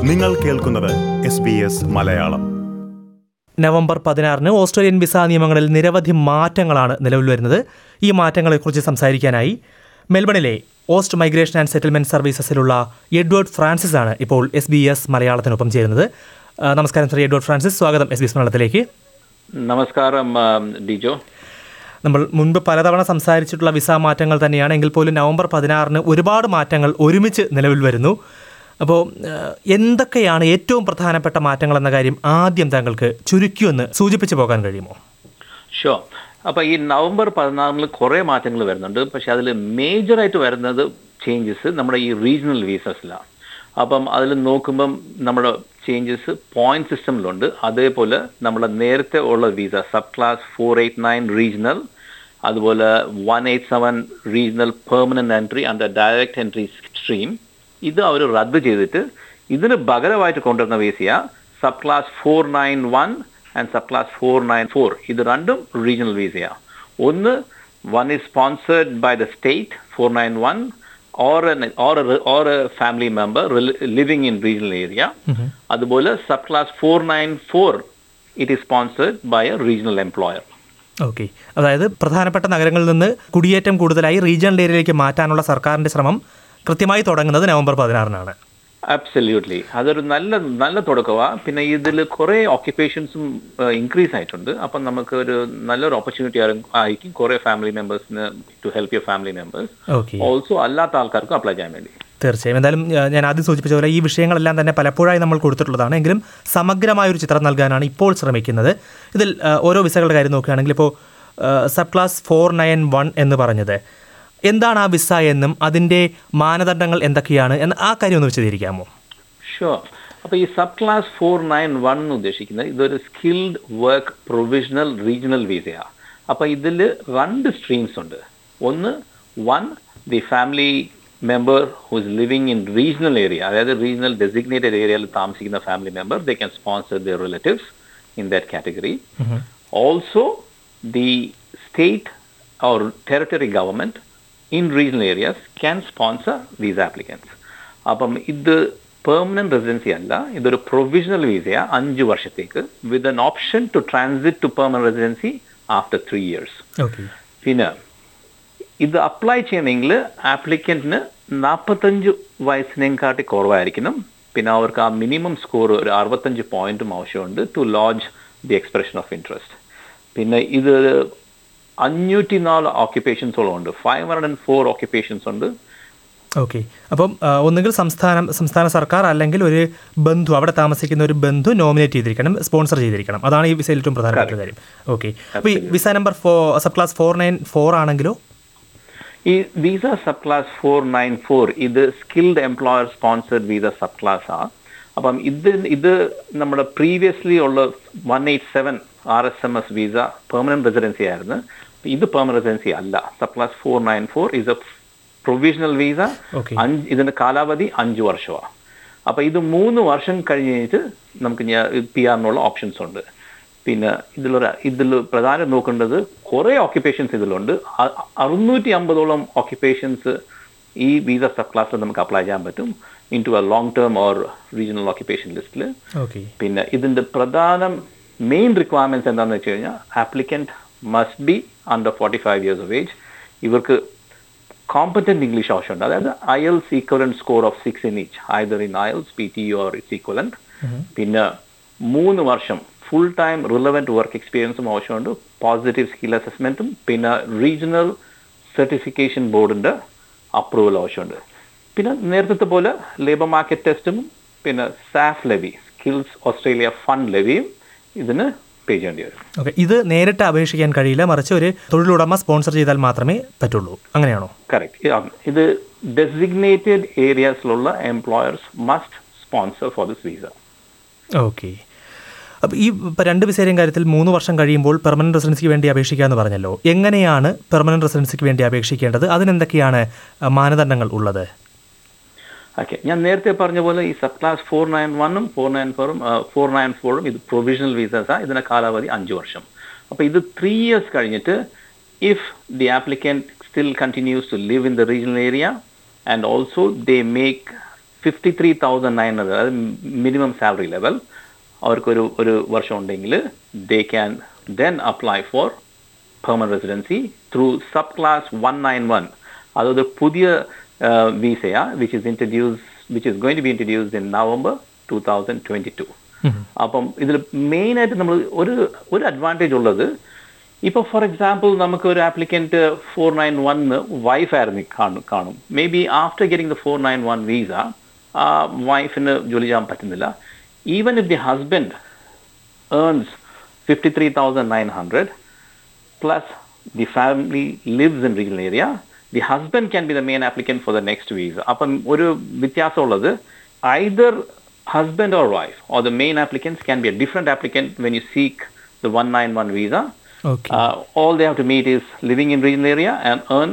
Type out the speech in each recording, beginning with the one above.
നിങ്ങൾ കേൾക്കുന്നത് S B S Malayalam November പതിനാറിന് ഓസ്ട്രേലിയൻ വിസ നിയമങ്ങളിൽ നിരവധി മാറ്റങ്ങളാണ് നിലവിൽ വരുന്നത് ഈ മാറ്റങ്ങളെക്കുറിച്ച് സംസാരിക്കാനായി മെൽബണിലെ ഓസ്റ്റ് മൈഗ്രേഷൻ ആൻഡ് സെറ്റിൽമെന്റ് സർവീസസിലുള്ള എഡ്വേർഡ് ഫ്രാൻസിസ് ആണ് ഇപ്പോൾ എസ് ബി എസ് മലയാളത്തിനൊപ്പം ചേരുന്നത് ആ, നമസ്കാരം ശ്രീ എഡ്വേർഡ് ഫ്രാൻസിസ് സ്വാഗതം എസ് ബി എസ് മലയാളത്തിലേക്ക് നമസ്കാരം ആ, ഡിജോ നമ്മൾ മുൻപ് പലതവണ സംസാരിച്ചിട്ടുള്ള വിസ മാറ്റങ്ങൾ തന്നെയാണ് എങ്കിൽ പോലും നവംബർ പതിനാറിന് ഒരുപാട് മാറ്റങ്ങൾ ഒരുമിച്ച് നിലവിൽ വരുന്നു അപ്പോൾ എന്തൊക്കെയാണ് ഏറ്റവും പ്രധാനപ്പെട്ട മാറ്റങ്ങൾ എന്ന കാര്യം ആദ്യം താങ്കൾക്ക് ചുരുക്കിയൊന്ന് സൂചിപ്പിച്ചു പോകാൻ കഴിയുമോ ഷോ അപ്പൊ ഈ നവംബർ പതിനാറിന് കുറെ മാറ്റങ്ങൾ വരുന്നുണ്ട് പക്ഷെ അതിൽ മേജറായിട്ട് വരുന്നത് ചേഞ്ചസ് നമ്മുടെ ഈ റീജിയണൽ വീസസിലാണ് അപ്പം അതിൽ നോക്കുമ്പം നമ്മുടെ ചേഞ്ചസ് പോയിന്റ് സിസ്റ്റമിലുണ്ട് അതേപോലെ നമ്മുടെ നേരത്തെ ഉള്ള visa sub class four eight nine regional അതുപോലെ one eight seven regional permanent entry under direct entry stream ഇത് അവർ റദ്ദ് ചെയ്തിട്ട് ഇതിന് പകരമായിട്ട് കൊണ്ടുവരുന്ന വീസയ sub class four nine one and sub class four nine four ഇത് രണ്ടും റീജിയണൽ വീസയാണ് ഒന്ന് one is sponsored by the state four nine one or an or a, or a family member rel- living in regional area അതുപോലെ sub class four nine four it is sponsored by a regional employer okay അതായത് പ്രധാനപ്പെട്ട നഗരങ്ങളിൽ നിന്ന് കുടിയേറ്റം കൂടുതലായി regional ഏരിയയിലേക്ക് മാറ്റാനുള്ള സർക്കാരിൻ്റെ ശ്രമം കൃത്യമായി തുടങ്ങുന്നത് നവംബർ പതിനാറിനാണ് അബ്സല്യൂട്ട്ലി അതൊരു നല്ല നല്ല തുടക്കമാണ് പിന്നെ ഇതിൽ കുറേ ഓക്യുപ്പേഷൻസും ഇൻക്രീസ് ആയിട്ടുണ്ട് അപ്പം നമുക്ക് ഒരു നല്ലൊരു ഓപ്പർച്യൂണിറ്റി ആയിരിക്കും കുറേ ഫാമിലി മെമ്പേഴ്സിന് to help your family members okay also അല്ലാത്ത ആൾക്കാർക്കും അപ്ലൈ ചെയ്യാൻ വേണ്ടി തീർച്ചയായും എന്തായാലും ആ, ഞാൻ ആദ്യം സൂചിപ്പിച്ച പോലെ ഈ വിഷയങ്ങളെല്ലാം തന്നെ പലപ്പോഴായി നമ്മൾ കൊടുത്തിട്ടുള്ളതാണ് എങ്കിലും സമഗ്രമായ ഒരു ചിത്രം നൽകാനാണ് ഇപ്പോൾ ശ്രമിക്കുന്നത് ഇതിൽ ആ, ഓരോ വിസകളുടെ കാര്യം നോക്കുകയാണെങ്കിൽ ഇപ്പോൾ sub class four nine one എന്ന് പറഞ്ഞത് എന്താണ് ആ വിസ എന്നും അതിൻ്റെ മാനദണ്ഡങ്ങൾ എന്തൊക്കെയാണ് എന്ന് ആ കാര്യം ഒന്ന് വിശദീകരിക്കാമോ ഷുവർ അപ്പോൾ ഈ sub class four nine one എന്ന് ഉദ്ദേശിക്കുന്നത് ഇതൊരു സ്കിൽഡ് വർക്ക് പ്രൊവിഷണൽ റീജിയണൽ വീസയാണ് അപ്പോൾ ഇതിൽ രണ്ട് സ്ട്രീംസ് ഉണ്ട് ഒന്ന് one the family member who's living in regional area അതായത് റീജിയണൽ ഡെസിഗ്നേറ്റഡ് ഏരിയയിൽ താമസിക്കുന്ന family member they can sponsor their relatives in that category also the state or territory government in regional areas can sponsor these applicants. അപ്പം ഇത് permanent residency അല്ല ഇതൊരു provisional വിസയാ അഞ്ച് വർഷത്തേക്ക് with an option to transit to permanent residency after three years okay പിന്നെ ഇത് apply ചെയ്യണമെങ്കിൽ ആപ്ലിക്കൻറ്റിന് നാൽപ്പത്തഞ്ച് വയസ്സിനെക്കാട്ടി കുറവായിരിക്കണം പിന്നെ അവർക്ക് ആ മിനിമം സ്കോർ ഒരു അറുപത്തഞ്ച് പോയിന്റും ആവശ്യമുണ്ട് to launch the expression of interest പിന്നെ ഇത് അഞ്ഞൂറ്റി നാല് ഓക്യുപ്പേഷൻസോളം ഉണ്ട് five hundred and four occupations ഉണ്ട് ഓക്കെ അപ്പം ആ, ഒന്നുകിൽ സംസ്ഥാനം സംസ്ഥാന സർക്കാർ അല്ലെങ്കിൽ ഒരു ബന്ധു അവിടെ താമസിക്കുന്ന ഒരു ബന്ധു നോമിനേറ്റ് ചെയ്തിരിക്കണം സ്പോൺസർ ചെയ്തിരിക്കണം അതാണ് ഈ വിസയിൽ ഏറ്റവും പ്രധാനപ്പെട്ട കാര്യം ഓക്കെ അപ്പോൾ ഈ visa number four sub class four nine four ആണെങ്കിലോ ഈ visa sub class four nine four ഇത് skilled employer sponsored visa sub class ആ അപ്പം ഇത് ഇത് നമ്മുടെ പ്രീവിയസ്ലി ഉള്ള one eight seven R S M S visa permanent residency ആയിരുന്നു ഇത് പെർമനന്റ് റെസിഡൻസി അല്ല sub class four nine four is a provisional visa Okay. അഞ്ച് ഇതിന്റെ കാലാവധി അഞ്ച് വർഷമാണ് അപ്പൊ ഇത് മൂന്ന് വർഷം കഴിഞ്ഞ് കഴിഞ്ഞിട്ട് നമുക്ക് പി ആറിനുള്ള ഓപ്ഷൻസ് ഉണ്ട് പിന്നെ ഇതിലൊരു ഇതിൽ പ്രധാനം നോക്കേണ്ടത് കുറേ ഓക്യുപ്പേഷൻസ് ഇതിലുണ്ട് അ- അറുന്നൂറ്റി അമ്പതോളം ഓക്യുപ്പേഷൻസ് ഈ വിസ സബ് ക്ലാസ്സിൽ നമുക്ക് അപ്ലൈ ചെയ്യാൻ പറ്റും in to a long term or regional occupation ലിസ്റ്റിൽ ഓക്കെ പിന്നെ ഇതിന്റെ പ്രധാന മെയിൻ റിക്വയർമെന്റ്സ് എന്താണെന്ന് വെച്ച് കഴിഞ്ഞാൽ applicant must be under forty five years of age ഇവർക്ക് കോമ്പറ്റന്റ് ഇംഗ്ലീഷ് ആവശ്യമുണ്ട് അതായത് IELTS equivalent score of six in each either in IELTS P T or it's equivalent പിന്നെ മൂന്ന് വർഷം ഫുൾ ടൈം റിലവൻറ്റ് വർക്ക് എക്സ്പീരിയൻസും ആവശ്യമുണ്ട് പോസിറ്റീവ് സ്കിൽ അസസ്മെന്റും പിന്നെ regional certification ബോർഡിന്റെ അപ്രൂവൽ ആവശ്യമുണ്ട് പിന്നെ നേരത്തെ പോലെ ലേബർ മാർക്കറ്റ് ടെസ്റ്റും പിന്നെ SAF levy skills Australia fund ലെവിയും ഇതിന് പേ ചെയ്യേണ്ടി വരും ഓക്കെ ഇത് നേരിട്ട് അപേക്ഷിക്കാൻ കഴിയില്ല മറിച്ച് ഒരു തൊഴിലുടമ സ്പോൺസർ ചെയ്താൽ മാത്രമേ പറ്റുള്ളൂ അങ്ങനെയാണോ കറക്റ്റ് ഇത് ഡെസിഗ്നേറ്റഡ് ഏരിയാസിലുള്ള employers must sponsor for this visa okay അപ്പോൾ ഈ ഇപ്പോൾ രണ്ട് വിസയുടെയും കാര്യത്തിൽ മൂന്ന് വർഷം കഴിയുമ്പോൾ പെർമനന്റ് റെസിഡൻസിക്ക് വേണ്ടി അപേക്ഷിക്കാമെന്ന് പറഞ്ഞല്ലോ എങ്ങനെയാണ് പെർമനന്റ് റെസിഡൻസിക്ക് വേണ്ടി അപേക്ഷിക്കേണ്ടത് അതിനെന്തൊക്കെയാണ് ആ, മാനദണ്ഡങ്ങൾ ഉള്ളത് ഓക്കെ ഞാൻ നേരത്തെ പറഞ്ഞ പോലെ ഈ സബ് ക്ലാസ് ഫോർ നയൻ വണ്ണും ഫോർ നയൻ ഫോറും ഫോർ നയൻ ഫോറും ഇത് പ്രൊവിഷണൽ വിസസാണ് ഇതിന്റെ കാലാവധി അഞ്ച് വർഷം അപ്പോൾ ഇത് ത്രീ ഇയേഴ്സ് കഴിഞ്ഞിട്ട് if the applicant still continues to live in the regional area and also they make fifty three thousand nine hundred അതായത് മിനിമം സാലറി ലെവൽ അവർക്കൊരു ഒരു വർഷം ഉണ്ടെങ്കിൽ they can then apply for permanent residency through sub class one nine one അതൊരു പുതിയ വിസയാ which is introduce which is going to be introduced in November two thousand twenty two അപ്പം ഇതിൽ main ആയിട്ട് നമ്മൾ ഒരു ഒരു അഡ്വാൻറ്റേജ് ഉള്ളത് ഇപ്പൊ ഫോർ എക്സാമ്പിൾ നമുക്ക് ഒരു applicant four nine one wife ആയിരുന്നു കാണും കാണും may be after getting the four nine one visa ആ വൈഫിന് ജോലി ചെയ്യാൻ പറ്റുന്നില്ല even if the husband earns fifty three thousand nine hundred plus the family lives in regional area, the husband can be the main applicant for the next visa. അപ്പം ഒരു വ്യത്യാസമുള്ളത് either husband or wife or the main applicants can be a different applicant when you seek the 191 visa. Okay Uh, all they have to meet is living in regional area and earn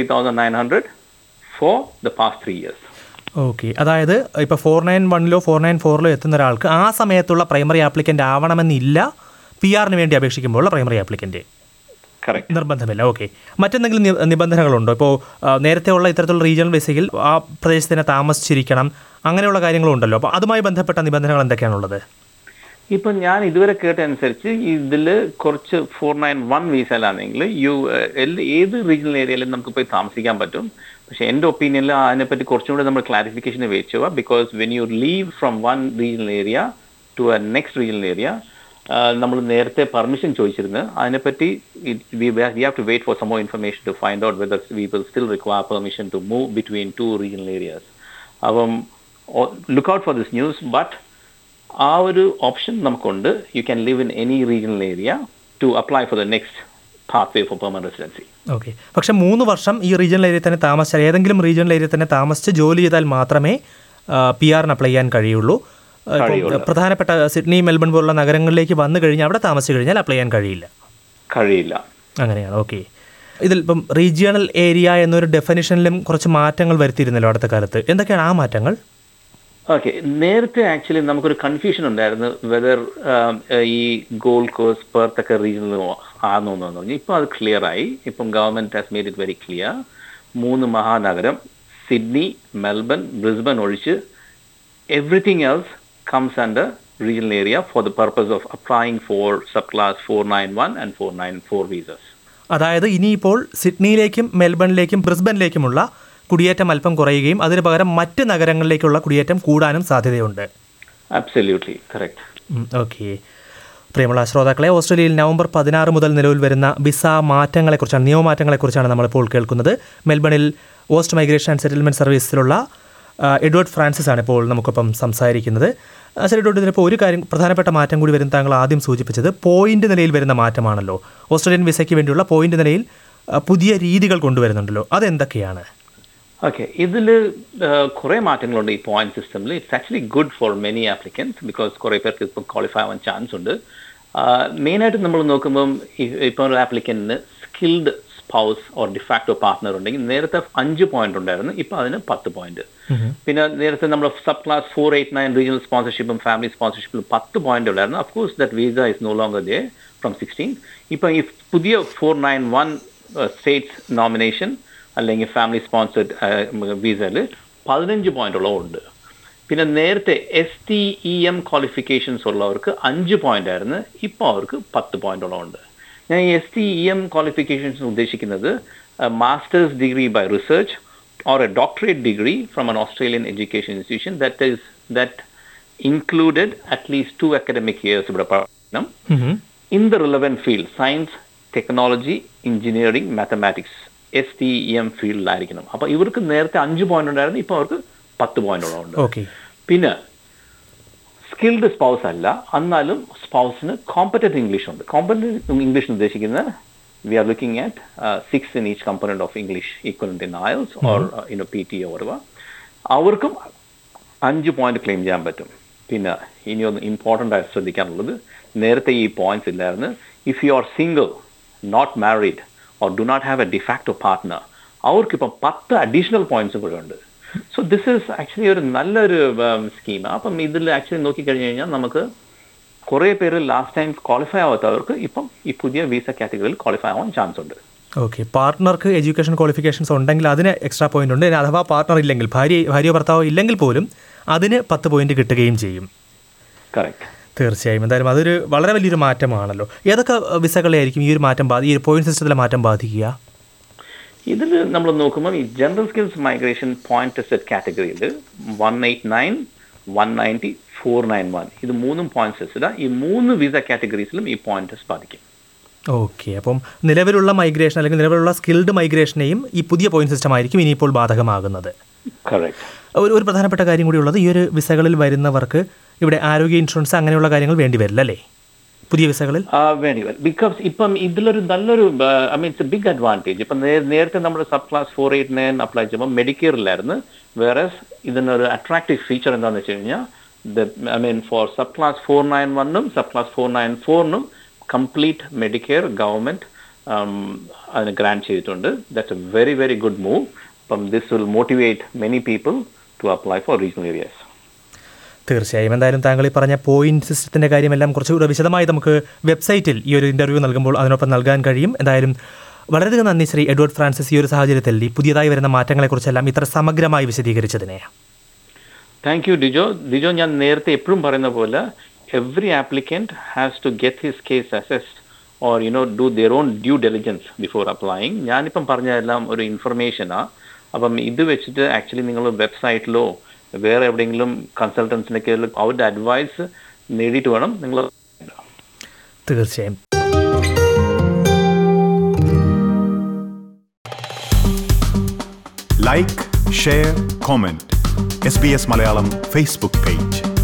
53,900 for the past three years. Okay അതായത് ഇപ്പോൾ four nine വണ്ണിലോ four nine ഫോറിലോ എത്തുന്ന ഒരാൾക്ക് ആ സമയത്തുള്ള primary applicant ആവണമെന്നില്ല P ആറിന് വേണ്ടി അപേക്ഷിക്കുമ്പോഴുള്ള പ്രൈമറി ആപ്ലിക്കൻ്റ് Correct. നിർബന്ധമില്ല ഓക്കെ മറ്റെന്തെങ്കിലും നി- നിബന്ധനകളുണ്ടോ ഇപ്പോൾ നേരത്തെ ഉള്ള ഇത്തരത്തിലുള്ള റീജിയണൽ വിസയിൽ ആ പ്രദേശത്ത് തന്നെ താമസിച്ചിരിക്കണം അങ്ങനെയുള്ള കാര്യങ്ങളുണ്ടല്ലോ അപ്പോൾ അതുമായി ബന്ധപ്പെട്ട നിബന്ധനകൾ എന്തൊക്കെയാണുള്ളത് ഇപ്പൊ ഞാൻ ഇതുവരെ കേട്ട അനുസരിച്ച് ഇതിൽ കുറച്ച് ഫോർ നയൻ വൺ വീസയിലാണെങ്കിൽ യു ഏത് റീജിയണൽ ഏരിയയിലും നമുക്ക് പോയി താമസിക്കാൻ പറ്റും പക്ഷെ എൻ്റെ ഒപ്പീനിയനിൽ അതിനെപ്പറ്റി കുറച്ചും കൂടെ നമ്മൾ ക്ലാരിഫിക്കേഷൻ വെച്ചു because when you leave from one regional area to a next regional area നമ്മൾ നേരത്തെ പെർമിഷൻ ചോദിച്ചിരുന്നു അതിനെപ്പറ്റി we have to wait for some more information to find out whether we will still require permission to move between two regional areas അപ്പം look out for this news but ആ ഒരു option നമുക്കുണ്ട് you can live in any regional area to apply for the next path way for permanent residency okay പക്ഷെ മൂന്ന് വർഷം ഈ regional ഏരിയയിൽ തന്നെ താമസിച്ചാൽ ഏതെങ്കിലും റീജിയണൽ ഏരിയയിൽ തന്നെ താമസിച്ച് ജോലി ചെയ്താൽ മാത്രമേ പി ആറിന് അപ്ലൈ ചെയ്യാൻ കഴിയുള്ളൂ ആ, ഇപ്പം കഴിയുള്ളൂ. പ്രധാനപ്പെട്ട സിഡ്നി മെൽബൺ പോലുള്ള നഗരങ്ങളിലേക്ക് വന്നു കഴിഞ്ഞാൽ അവിടെ താമസിച്ച് കഴിഞ്ഞാൽ അപ്ലൈ ചെയ്യാൻ കഴിയില്ല കഴിയില്ല അങ്ങനെയാണ് ഓക്കെ ഇതിൽ ഇപ്പം റീജിയണൽ ഏരിയ എന്നൊരു ഡെഫിനിഷനിലും കുറച്ച് മാറ്റങ്ങൾ വരുത്തിയിരുന്നല്ലോ അടുത്ത കാലത്ത് എന്തൊക്കെയാണ് ആ മാറ്റങ്ങൾ ഓക്കെ നേരത്തെ ആക്ച്വലി നമുക്കൊരു കൺഫ്യൂഷൻ ഉണ്ടായിരുന്നു വെദർ ഈ ഗോൾഡ് കോസ്റ്റ് പെർത്ത് ഒക്കെ റീജിയണൽ ആണോ എന്ന് പറഞ്ഞു ഇപ്പം അത് ക്ലിയർ ആയി ഇപ്പം government has made it very clear മൂന്ന് മഹാനഗരം സിഡ്നി മെൽബൺ ബ്രിസ്ബൻ ഒഴിച്ച് everything else comes under regional area for the purpose of applying for sub class four nine one and four nine four visas അതായത് ഇനിയിപ്പോൾ സിഡ്നിയിലേക്കും മെൽബണിലേക്കും ബ്രിസ്ബനിലേക്കുമുള്ള കുടിയേറ്റം അല്പം കുറയുകയും അതിന് പകരം മറ്റ് നഗരങ്ങളിലേക്കുള്ള കുടിയേറ്റം കൂടാനും സാധ്യതയുണ്ട് അബ്സല്യൂട്ട്ലി കറക്റ്റ് ഓക്കെ പ്രിയമുള്ള ശ്രോതാക്കളെ ഓസ്ട്രേലിയയിൽ നവംബർ പതിനാറ് മുതൽ നിലവിൽ വരുന്ന വിസ മാറ്റങ്ങളെക്കുറിച്ചാണ് നിയമമാറ്റങ്ങളെക്കുറിച്ചാണ് നമ്മളിപ്പോൾ കേൾക്കുന്നത് മെൽബണിൽ ഓസ്റ്റ് മൈഗ്രേഷൻ ആൻഡ് സെറ്റിൽമെൻറ്റ് സർവീസിലുള്ള ആ, എഡ്വേർഡ് ഫ്രാൻസിസ് ആണ് ഇപ്പോൾ നമുക്കൊപ്പം സംസാരിക്കുന്നത് ആ, സർ എഡ്വേർഡ് ഇതിലിപ്പോൾ ഒരു കാര്യം പ്രധാനപ്പെട്ട മാറ്റം കൂടി വരും താങ്കൾ ആദ്യം സൂചിപ്പിച്ചത് പോയിന്റ് നിലയിൽ വരുന്ന മാറ്റമാണല്ലോ ഓസ്ട്രേലിയൻ വിസയ്ക്ക് വേണ്ടിയുള്ള പോയിന്റ് നിലയിൽ ആ, പുതിയ രീതികൾ കൊണ്ടുവരുന്നുണ്ടല്ലോ അതെന്തൊക്കെയാണ് ഓക്കെ ഇതിൽ കുറേ മാറ്റങ്ങളുണ്ട് ഈ പോയിന്റ് സിസ്റ്റമിൽ it's actually good for many applicants because കുറേ പേർക്ക് ഇപ്പോൾ ക്വാളിഫൈ ആവാൻ ചാൻസ് ഉണ്ട് മെയിനായിട്ട് നമ്മൾ നോക്കുമ്പം ഇപ്പോൾ ഒരു ആപ്ലിക്കൻറ്റിന് skilled spouse or de facto partner ഉണ്ടെങ്കിൽ നേരത്തെ അഞ്ച് പോയിന്റ് ഉണ്ടായിരുന്നു ഇപ്പോൾ അതിന് പത്ത് പോയിന്റ് പിന്നെ നേരത്തെ നമ്മൾ sub class four eight nine regional സ്പോൺസർഷിപ്പും ഫാമിലി സ്പോൺസർഷിപ്പിലും പത്ത് പോയിന്റ് ഉണ്ടായിരുന്നു of course that visa is no longer there from sixteen ഇപ്പം ഈ പുതിയ four nine one states nomination അല്ലെങ്കിൽ ഫാമിലി സ്പോൺസർഡ് വീസയിൽ പതിനഞ്ച് പോയിന്റോളം ഉണ്ട് പിന്നെ നേരത്തെ S T E M qualifications ഉള്ളവർക്ക് അഞ്ച് പോയിന്റ് ആയിരുന്നു ഇപ്പോൾ അവർക്ക് പത്ത് പോയിന്റോളം ഉണ്ട് ഞാൻ ഈ S T E M qualifications ഉദ്ദേശിക്കുന്നത് masters degree by research or a doctorate degree from an Australian education institution that is that included at least two academic years ഇവിടെ പഠനം in the relevant field science technology engineering mathematics S T M ഫീൽഡിലായിരിക്കണം അപ്പൊ ഇവർക്ക് നേരത്തെ അഞ്ച് point ഉണ്ടായിരുന്നു ഇപ്പൊ അവർക്ക് പത്ത് പോയിന്റോളം ഉണ്ട് ഓക്കെ പിന്നെ സ്കിൽഡ് സ്പൗസ് അല്ല എന്നാലും സ്പൗസിന് കോമ്പറ്റന്റ് ഇംഗ്ലീഷ് ഉണ്ട് കോമ്പറ്റന്റ് ഇംഗ്ലീഷ് ഉദ്ദേശിക്കുന്നത് we are looking at six in each component of English equivalent in IELTS or in P T or അവർക്കും അഞ്ച് പോയിന്റ് ക്ലെയിം ചെയ്യാൻ പറ്റും പിന്നെ ഇനി ഒന്ന് ഇമ്പോർട്ടൻ്റ് ആയിട്ട് ശ്രദ്ധിക്കാനുള്ളത് നേരത്തെ ഈ പോയിന്റ്സ് ഇല്ലായിരുന്നു if you are single not married or do not have a de facto partner അവർക്കിപ്പം പത്ത് അഡീഷണൽ പോയിന്റ്സ് കൂടെ ഉണ്ട് സോ ദിസ് ഈസ് ആക്ച്വലി ഒരു നല്ലൊരു സ്കീമാണ് അപ്പം ഇതിൽ ആക്ച്വലി നോക്കിക്കഴിഞ്ഞ് കഴിഞ്ഞാൽ നമുക്ക് കുറേ പേര് ലാസ്റ്റ് ടൈം ക്വാളിഫൈ ആവാത്തവർക്ക് ഇപ്പം ഈ പുതിയ വിസ കാറ്റഗറിയിൽ ക്വാളിഫൈ ആവാൻ ചാൻസ് ഉണ്ട് ഓക്കെ പാർട്ട്ണർക്ക് എഡ്യൂക്കേഷൻ ക്വാളിഫിക്കേഷൻസ് ഉണ്ടെങ്കിൽ അതിന് എക്സ്ട്രാ പോയിന്റ് ഉണ്ട് ഇനി അഥവാ പാർട്ട്ണർ ഇല്ലെങ്കിൽ ഭാര്യ ഭാര്യയോ ഭർത്താവോ ഇല്ലെങ്കിൽ പോലും അതിന് പത്ത് പോയിന്റ് കിട്ടുകയും ചെയ്യും കറക്റ്റ് തീർച്ചയായും എന്തായാലും അതൊരു വളരെ വലിയൊരു മാറ്റമാണല്ലോ ഏതൊക്കെ വിസകളെയായിരിക്കും ഈ ഒരു മാറ്റം ബാധി ഈ ഒരു പോയിന്റ് സിസ്റ്റത്തിലെ മാറ്റം ബാധിക്കുക ഇതിൽ നമ്മൾ നോക്കുമ്പോൾ ഈ general skills migration point tested കാറ്റഗറിയിൽ one eight nine one ninety four nine one ഇത് മൂന്നും പോയിന്റ് ടെസ്റ്റഡ് ഈ മൂന്ന് വിസ കാറ്റഗറീസിലും ഈ പോയിന്റ് ടെസ്റ്റ് ബാധിക്കും ഓക്കെ അപ്പം നിലവിലുള്ള മൈഗ്രേഷൻ അല്ലെങ്കിൽ നിലവിലുള്ള സ്കിൽഡ് മൈഗ്രേഷനെയും ഈ പുതിയ പോയിന്റ് സിസ്റ്റം ആയിരിക്കും ഇനിയിപ്പോൾ ബാധകമാകുന്നത് കറക്റ്റ് ഒരു ഒരു പ്രധാനപ്പെട്ട കാര്യം കൂടി ഉള്ളത് ഈ ഒരു വിസകളിൽ വരുന്നവർക്ക് ഇവിടെ ആരോഗ്യ ഇൻഷുറൻസ് അങ്ങനെയുള്ള കാര്യങ്ങൾ വേണ്ടി വരില്ല അല്ലേ പുതിയ വിസകളിൽ ആ വേണ്ടി വരും ബിക്കോസ് ഇപ്പം ഇതിലൊരു നല്ലൊരു I mean it's a big advantage ഇപ്പം നേ- നേരത്തെ നമ്മുടെ sub class four eight nine apply ചെയ്യുമ്പോൾ മെഡിക്കെയറിലായിരുന്നു വേറെ ഇതിനൊരു അട്രാക്റ്റീവ് ഫീച്ചർ എന്താണെന്ന് വെച്ച് കഴിഞ്ഞാൽ I mean for sub class four nine വണ്ണും സബ് ക്ലാസ് ഫോർ നയൻ ഫോറിനും കംപ്ലീറ്റ് മെഡിക്കെയർ ഗവൺമെൻറ് അതിന് ഗ്രാൻഡ് ചെയ്തിട്ടുണ്ട് that's a very very good move അപ്പം this will motivate many people to apply for regional areas തീർച്ചയായും എന്തായാലും താങ്കൾ ഈ പറഞ്ഞ പോയിന്റ് സിസ്റ്റത്തിൻ്റെ കാര്യമെല്ലാം കുറച്ചുകൂടെ വിശദമായി നമുക്ക് വെബ്സൈറ്റിൽ ഈ ഒരു ഇൻ്റർവ്യൂ നൽകുമ്പോൾ അതിനൊപ്പം നൽകാൻ കഴിയും എന്തായാലും വളരെയധികം നന്ദി ശ്രീ എഡ്വേർഡ് ഫ്രാൻസിസ് ഈ ഒരു സാഹചര്യത്തിൽ ഈ പുതിയതായി വരുന്ന മാറ്റങ്ങളെക്കുറിച്ചെല്ലാം ഇത്ര സമഗ്രമായി വിശദീകരിച്ചതിനെ താങ്ക് യു ഡിജോ ഡിജോ ഞാൻ നേരത്തെ എപ്പോഴും പറയുന്ന പോലെ every applicant has to get his case assessed or you know do their own due diligence before applying ഞാനിപ്പം പറഞ്ഞതെല്ലാം ഒരു ഇൻഫർമേഷനാണ് അപ്പം ഇത് വെച്ചിട്ട് ആക്ച്വലി നിങ്ങൾ വെബ്സൈറ്റിലോ വേറെ എവിടെയെങ്കിലും കൺസൾട്ടൻസിനൊക്കെ അവരുടെ അഡ്വൈസ് നേടിയിട്ട് വേണം നിങ്ങൾ തീർച്ചയായും like share comment S B S Malayalam Facebook page